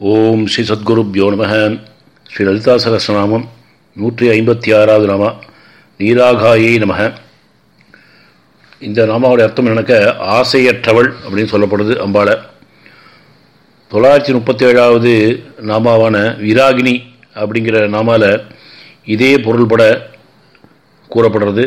ஓம் ஸ்ரீ சத்குருப்யோ நம ஸ்ரீ லலிதா சகசிரநாமம் நூற்றி ஐம்பத்தி ஆறாவது நாமா நீராகாயை நம இந்த நாமாவுடைய அர்த்தம் என்னக்க ஆசையற்றவள் அப்படின்னு சொல்லப்படுது அம்பாளை தொள்ளாயிரத்தி முப்பத்தி ஏழாவது நாமாவான விராகினி அப்படிங்கிற நாமால இதே பொருள்பட கூறப்படுறது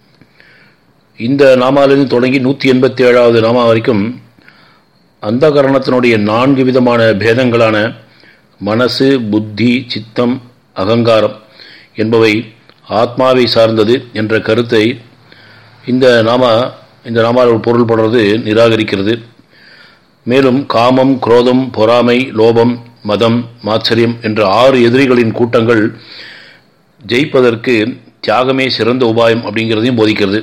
இந்த நாமாலிருந்து தொடங்கி நூற்றி எண்பத்தி ஏழாவது நாமா வரைக்கும் அந்த கரணத்தினுடைய நான்கு விதமான பேதங்களான மனசு புத்தி சித்தம் அகங்காரம் என்பவை ஆத்மாவை சார்ந்தது என்ற கருத்தை இந்த நாமா இந்த நாமாவில் பொருள்படுறது நிராகரிக்கிறது மேலும் காமம் குரோதம் பொறாமை லோபம் மதம் மாச்சரியம் என்ற ஆறு எதிரிகளின் கூட்டங்கள் ஜெயிப்பதற்கு தியாகமே சிறந்த உபாயம் அப்படிங்கிறதையும் போதிக்கிறது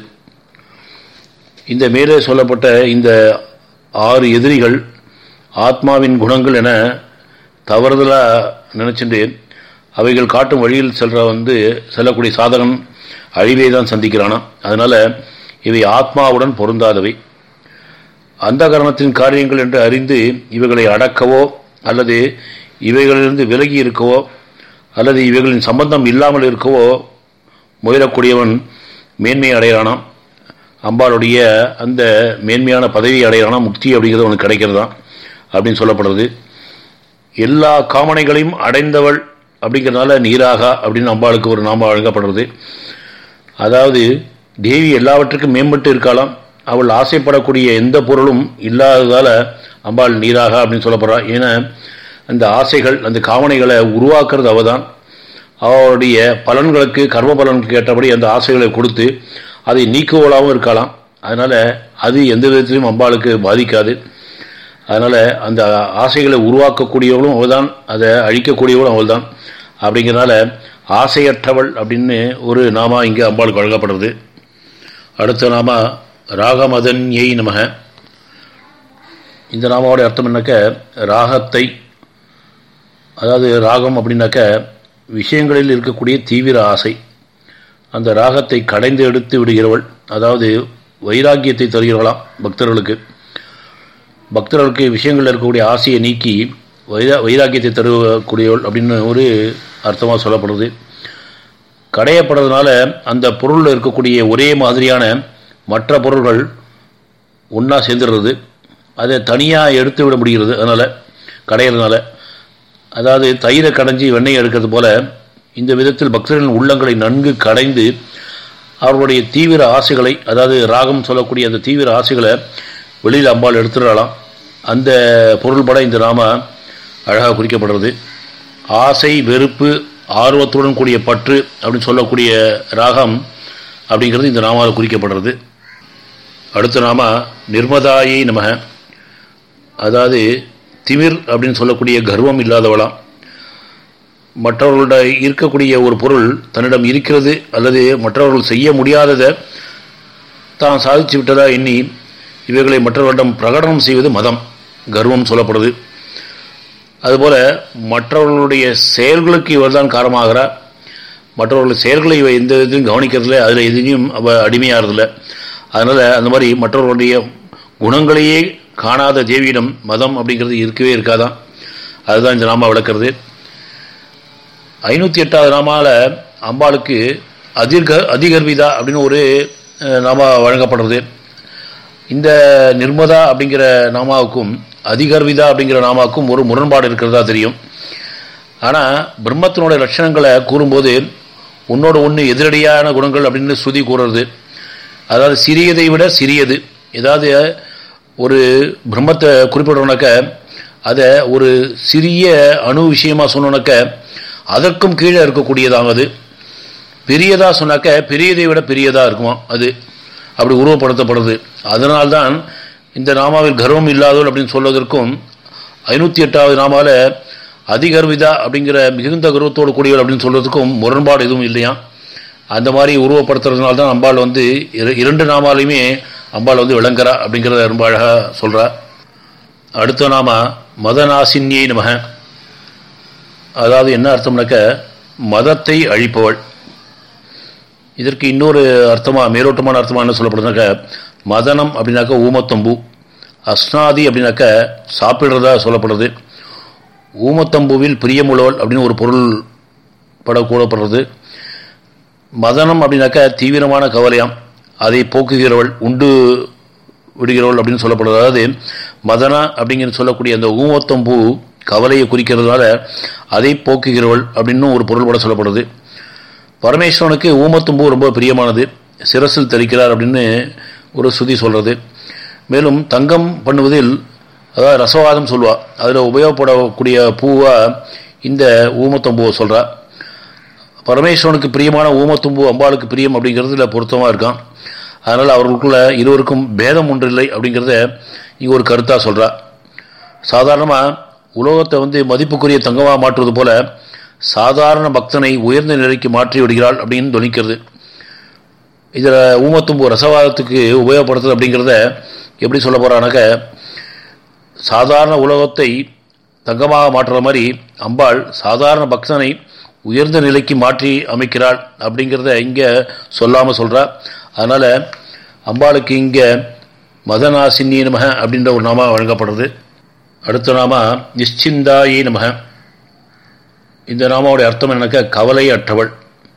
இந்த மேலே சொல்லப்பட்ட இந்த ஆறு எதிரிகள் ஆத்மாவின் குணங்கள் என தவறுதலாக நினச்சிட்டு அவைகள் காட்டும் வழியில் செல்ற வந்து செல்லக்கூடிய சாதகன் அழிவை தான் சந்திக்கிறானா அதனால் இவை ஆத்மாவுடன் பொருந்தாதவை அந்த காரணத்தின் காரியங்கள் என்று அறிந்து இவைகளை அடக்கவோ அல்லது இவைகளிலிருந்து விலகி இருக்கவோ அல்லது இவைகளின் சம்பந்தம் இல்லாமல் இருக்கவோ முயலக்கூடியவன் மேன்மை அடைகிறானாம் அம்பாளுடைய அந்த மேன்மையான பதவி அடைகிறானா முக்தி அப்படிங்கிறது அவனுக்கு கிடைக்கிறதா அப்படின்னு சொல்லப்படுறது எல்லா காமனைகளையும் அடைந்தவள் அப்படிங்கிறதுனால நீராகா அப்படின்னு அம்பாளுக்கு ஒரு நாம வழங்கப்படுறது அதாவது தேவி எல்லாவற்றுக்கும் மேம்பட்டு இருக்கலாம் அவள் ஆசைப்படக்கூடிய எந்த பொருளும் இல்லாததால் அம்பாள் நீராக அப்படின்னு சொல்லப்படுறான் ஏன்னா அந்த ஆசைகள் அந்த காமனைகளை உருவாக்குறது அவள் தான் அவளுடைய பலன்களுக்கு கர்ம பலனுக்கு ஏற்றபடி அந்த ஆசைகளை கொடுத்து அதை நீக்குவலாகவும் இருக்கலாம் அதனால் அது எந்த விதத்திலையும் அம்பாளுக்கு பாதிக்காது அதனால் அந்த ஆசைகளை உருவாக்கக்கூடியவளும் அவள் தான் அதை அழிக்கக்கூடியவளும் அவள் தான் அப்படிங்கிறனால ஆசையற்றவள் அப்படின்னு ஒரு நாமா இங்கே அம்பாளுக்கு வழங்கப்படுறது அடுத்த நாமா ராகமதன்யை நமக இந்த நாமாவோட அர்த்தம் என்னக்க ராகத்தை அதாவது ராகம் அப்படின்னாக்க விஷயங்களில் இருக்கக்கூடிய தீவிர ஆசை அந்த ராகத்தை கடைந்து எடுத்து விடுகிறவள் அதாவது வைராக்கியத்தை தருகிறவளாம் பக்தர்களுக்கு பக்தர்களுக்கு விஷயங்களில் இருக்கக்கூடிய ஆசையை நீக்கி வைரா வைராக்கியத்தை தருவக்கூடியவள் அப்படின்னு ஒரு அர்த்தமாக சொல்லப்படுது கடையப்படுறதுனால அந்த பொருளில் இருக்கக்கூடிய ஒரே மாதிரியான மற்ற பொருள்கள் ஒன்றா சேர்ந்துடுறது அதை தனியாக எடுத்து விட முடிகிறது அதனால் கடையிறதுனால அதாவது தயிரை கடைஞ்சி வெண்ணெய் எடுக்கிறது போல இந்த விதத்தில் பக்தர்களின் உள்ளங்களை நன்கு கடைந்து அவர்களுடைய தீவிர ஆசைகளை அதாவது ராகம் சொல்லக்கூடிய அந்த தீவிர ஆசைகளை வெளியில் அம்பாள் எடுத்துடலாம் அந்த பொருள்பட இந்த நாம அழகாக குறிக்கப்படுறது ஆசை வெறுப்பு ஆர்வத்துடன் கூடிய பற்று அப்படின்னு சொல்லக்கூடிய ராகம் அப்படிங்கிறது இந்த நாமாவில் குறிக்கப்படுறது அடுத்த நாம நிர்மதாயை நமக அதாவது திமிர் அப்படின்னு சொல்லக்கூடிய கர்வம் இல்லாதவளாம் மற்றவர்களோட இருக்கக்கூடிய ஒரு பொருள் தன்னிடம் இருக்கிறது அல்லது மற்றவர்கள் செய்ய முடியாததை தான் சாதித்து விட்டதா எண்ணி இவைகளை மற்றவர்களிடம் பிரகடனம் செய்வது மதம் கர்வம் சொல்லப்படுது அதுபோல் மற்றவர்களுடைய செயல்களுக்கு இவர் தான் காரணமாகிறார் மற்றவர்கள் செயல்களை இவ எந்த விதத்தையும் கவனிக்கிறதில்ல அதில் எதுலையும் அவள் அடிமையாகிறதில்ல அதனால் அந்த மாதிரி மற்றவர்களுடைய குணங்களையே காணாத தேவியிடம் மதம் அப்படிங்கிறது இருக்கவே இருக்காதான் அதுதான் இந்த நாமா விளக்குறது ஐநூற்றி எட்டாவது நாமாவில் அம்பாளுக்கு அதிர்க அதிகர்விதா அப்படின்னு ஒரு நாமா வழங்கப்படுறது இந்த நிர்மதா அப்படிங்கிற நாமாவுக்கும் அதிகர்விதா அப்படிங்கிற நாமாவுக்கும் ஒரு முரண்பாடு இருக்கிறதா தெரியும் ஆனால் பிரம்மத்தினுடைய லட்சணங்களை கூறும்போது உன்னோட ஒன்று எதிரடியான குணங்கள் அப்படின்னு சுதி கூறுறது அதாவது சிறியதை விட சிறியது ஏதாவது ஒரு பிரம்மத்தை குறிப்பிடணுனாக்க அதை ஒரு சிறிய அணு விஷயமாக சொன்னோன்னாக்க அதற்கும் கீழே இருக்கக்கூடியதாகும் அது பெரியதாக சொன்னாக்க பெரியதை விட பெரியதாக இருக்குமா அது அப்படி உருவப்படுத்தப்படுது அதனால்தான் இந்த நாமாவில் கர்வம் இல்லாதவள் அப்படின்னு சொல்வதற்கும் ஐநூற்றி எட்டாவது நாமாவில் அதிகர்விதா அப்படிங்கிற மிகுந்த கர்வத்தோடு கூடியவள் அப்படின்னு சொல்வதற்கும் முரண்பாடு எதுவும் இல்லையா அந்த மாதிரி உருவப்படுத்துறதுனால தான் அம்பாள் வந்து இரண்டு நாமாலையுமே அம்பாள் வந்து விளங்குறா அப்படிங்கிறத ரொம்ப அழகாக சொல்கிறா அடுத்த நாம மதநாசின்யை நமக அதாவது என்ன அர்த்தம்னாக்க மதத்தை அழிப்பவள் இதற்கு இன்னொரு அர்த்தமாக மேலோட்டமான அர்த்தமாக என்ன சொல்லப்படுதுனாக்க மதனம் அப்படின்னாக்க ஊமத்தம்பூ அஸ்னாதி அப்படின்னாக்க சாப்பிடுறதா சொல்லப்படுது ஊமத்தம்பூவில் பிரியமுள்ளவள் அப்படின்னு ஒரு பொருள் பட கூடப்படுறது மதனம் அப்படின்னாக்கா தீவிரமான கவலையாம் அதை போக்குகிறவள் உண்டு விடுகிறவள் அப்படின்னு சொல்லப்படுறது அதாவது மதனா அப்படிங்கிற சொல்லக்கூடிய அந்த ஊமத்தம்பூ கவலையை குறிக்கிறதுனால அதை போக்குகிறவள் அப்படின்னு ஒரு பொருள் பட சொல்லப்படுது பரமேஸ்வரனுக்கு ஊமத்தும்பூ ரொம்ப பிரியமானது சிரசில் தரிக்கிறார் அப்படின்னு ஒரு சுதி சொல்கிறது மேலும் தங்கம் பண்ணுவதில் அதாவது ரசவாதம் சொல்லுவா அதில் உபயோகப்படக்கூடிய பூவாக இந்த ஊமத்தம்பூவை சொல்கிறா பரமேஸ்வரனுக்கு பிரியமான ஊமத்தும்பூ அம்பாளுக்கு பிரியம் அப்படிங்கிறதுல பொருத்தமாக இருக்கான் அதனால் அவர்களுக்குள்ள இருவருக்கும் பேதம் ஒன்றில்லை அப்படிங்கிறத இங்கே ஒரு கருத்தாக சொல்கிறா சாதாரணமாக உலோகத்தை வந்து மதிப்புக்குரிய தங்கமாக மாற்றுவது போல சாதாரண பக்தனை உயர்ந்த நிலைக்கு மாற்றி விடுகிறாள் அப்படின்னு துணிக்கிறது இதில் ஊமத்தும்பு ரசவாதத்துக்கு உபயோகப்படுத்துது அப்படிங்கிறத எப்படி சொல்ல போகிறானாக்க சாதாரண உலகத்தை தங்கமாக மாற்றுற மாதிரி அம்பாள் சாதாரண பக்தனை உயர்ந்த நிலைக்கு மாற்றி அமைக்கிறாள் அப்படிங்கிறத இங்கே சொல்லாமல் சொல்கிறா அதனால் அம்பாளுக்கு இங்கே மதநாசினி நமக அப்படின்ற ஒரு நாம வழங்கப்படுறது அடுத்த நாம நிశ్చిందాயி நமக இந்த நாமாவுடைய அர்த்தம் என்னக்க கவலை அற்றவள்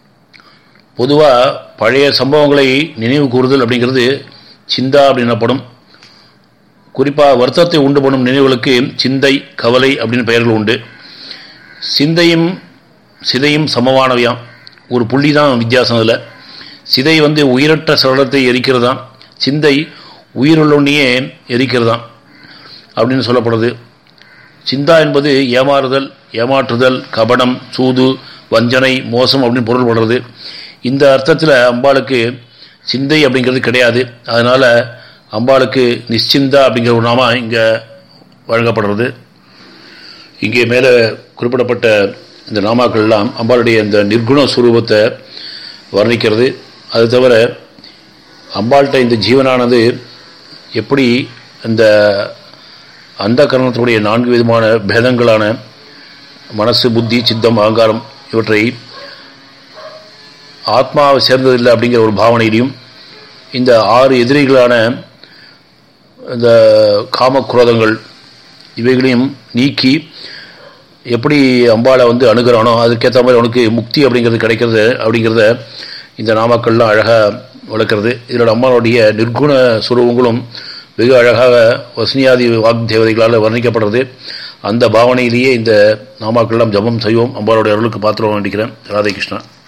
பொதுவாக பழைய சம்பவங்களை நினைவு கூறுதல் அப்படிங்கிறது சிந்தா அப்படின்னப்படும் குறிப்பாக வருத்தத்தை உண்டு பண்ணும் நினைவுகளுக்கு சிந்தை கவலை அப்படின்னு பெயர்கள் உண்டு சிந்தையும் சிதையும் சமமானவையாம் ஒரு புள்ளி தான் வித்தியாசம் அதில் சிதை வந்து உயிரற்ற சடலத்தை எரிக்கிறதாம் சிந்தை உயிருள்ளொன்னையே எரிக்கிறதாம் அப்படின்னு சொல்லப்படுது சிந்தா என்பது ஏமாறுதல் ஏமாற்றுதல் கபடம் சூது வஞ்சனை மோசம் அப்படின்னு பொருள்படுறது இந்த அர்த்தத்தில் அம்பாளுக்கு சிந்தை அப்படிங்கிறது கிடையாது அதனால் அம்பாளுக்கு நிశ్చింதா அப்படிங்கிற ஒரு நாம இங்கே வழங்கப்படுறது இங்கே மேலே குறிப்பிடப்பட்ட இந்த நாமாக்கள் எல்லாம் அம்பாளுடைய இந்த நிர்குண சுரூபத்தை வர்ணிக்கிறது அது தவிர அம்பாள்கிட்ட இந்த ஜீவனானது எப்படி இந்த அந்த கரணத்துடைய நான்கு விதமான பேதங்களான மனசு புத்தி சித்தம் அகங்காரம் இவற்றை ஆத்மாவை சேர்ந்ததில்லை அப்படிங்கிற ஒரு பாவனையிலையும் இந்த ஆறு எதிரிகளான இந்த காமக்ரோதங்கள் இவைகளையும் நீக்கி எப்படி அம்பாளை வந்து அணுகிறானோ அதுக்கேற்ற மாதிரி அவனுக்கு முக்தி அப்படிங்கிறது கிடைக்கிறது அப்படிங்கிறத இந்த நாமக்கள்லாம் அழகாக வளர்க்குறது இதோட அம்மாவுடைய நிர்குண சுரூபங்களும் வெகு அழகாக வசனியாதி வாக்தேவதைகளால் வர்ணிக்கப்படுறது அந்த பாவனையிலேயே இந்த நாமாக்கள்லாம் ஜபம் செய்வோம் அம்பாளுடைய அருளுக்கு பாத்திரம் வேண்டிக்கிறேன் ராதே கிருஷ்ணா